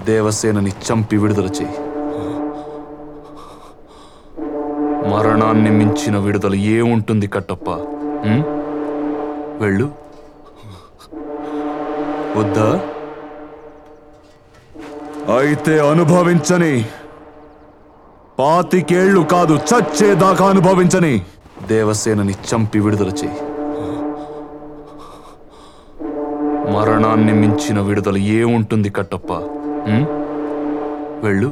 దేవసేనని చంపి విడుదల చేయి మరణాన్ని మించిన విడుదల ఏముంటుంది కట్టప్ప ఉం? వెళ్ళు వద్దా అయితే అనుభవించని పాతికేళ్లు కాదు చచ్చేదాకా అనుభవించని దేవసేనని చంపి విడుదల చేయి మరణాన్ని మించిన విడుదల ఏముంటుంది కట్టప్ప ఉం? వెళ్ళు